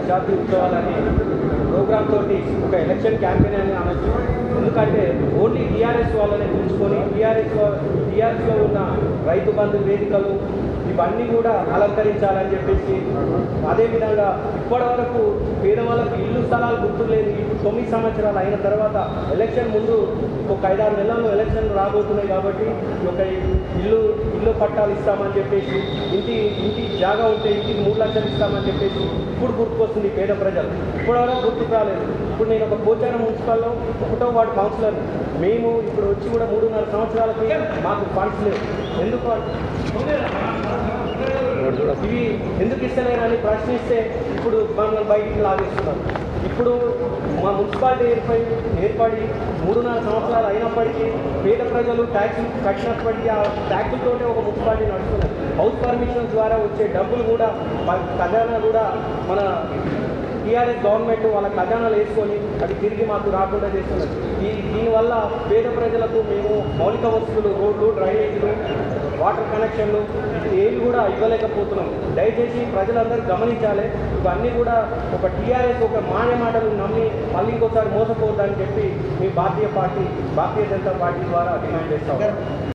జాతీయ ఉత్సవాలని ప్రోగ్రామ్ తోటి ఒక ఎలక్షన్ క్యాంపెయిన్ అని అనొచ్చు ఎందుకంటే ఓన్లీ టీఆర్ఎస్ వాళ్ళని ఉంచుకొని టీఆర్ఎస్ టీఆర్ఎస్లో ఉన్న రైతు బంధు వేదికలు ఇవన్నీ కూడా అలంకరించాలని చెప్పేసి అదేవిధంగా ఇప్పటి వరకు పేదవాళ్ళకు ఇల్లు స్థలాలు గుర్తులేదు ఇప్పుడు తొమ్మిది సంవత్సరాలు అయిన తర్వాత ఎలక్షన్ ముందు ఒక ఐదారు నెలల్లో ఎలక్షన్ రాబోతున్నాయి కాబట్టి ఈ యొక్క ఇల్లు ఇల్లు పట్టాలు ఇస్తామని చెప్పేసి ఇంటి ఇంటి జాగా ఉంటే ఇంటికి మూడు లక్షలు ఇస్తామని చెప్పేసి ఇప్పుడు గుర్తుకొస్తుంది పేద ప్రజలు ఇప్పటివరకు గుర్తుకు రాలేదు ఇప్పుడు నేను ఒక పోచారం మున్సిపల్లో ఒకటో వార్డు కౌన్సిలర్ మేము ఇప్పుడు వచ్చి కూడా మూడున్నర సంవత్సరాలకి మాకు ఫండ్స్ లేవు ఎందుకు ఇవి ఎందుకు ఇస్తలేరని ప్రశ్నిస్తే ఇప్పుడు మమ్మల్ని బయటికి లాగేస్తున్నారు ఇప్పుడు మా మున్సిపాలిటీ ఏర్పడి ఏర్పడి మూడున్నర సంవత్సరాలు అయినప్పటికీ పేద ప్రజలు ట్యాక్సులు కట్టినప్పటికీ ఆ ట్యాక్సులతోనే ఒక మున్సిపాలిటీ నడుస్తున్నారు హౌస్ పర్మిషన్ ద్వారా వచ్చే డబ్బులు కూడా మన ఖజానా కూడా మన టీఆర్ఎస్ గవర్నమెంట్ వాళ్ళ ఖజానాలు వేసుకొని అది తిరిగి మాకు రాకుండా చేస్తున్నారు ఈ దీనివల్ల పేద ప్రజలకు మేము మౌలిక వస్తువులు రోడ్లు డ్రైనేజీలు వాటర్ కనెక్షన్లు ఇది ఏవి కూడా ఇవ్వలేకపోతున్నాం దయచేసి ప్రజలందరూ గమనించాలి ఇవన్నీ కూడా ఒక టీఆర్ఎస్ ఒక మాయ మాటలు నమ్మి మళ్ళీ ఇంకోసారి మోసపోవద్దని చెప్పి మీ భారతీయ పార్టీ భారతీయ జనతా పార్టీ ద్వారా డిమాండ్ చేస్తాం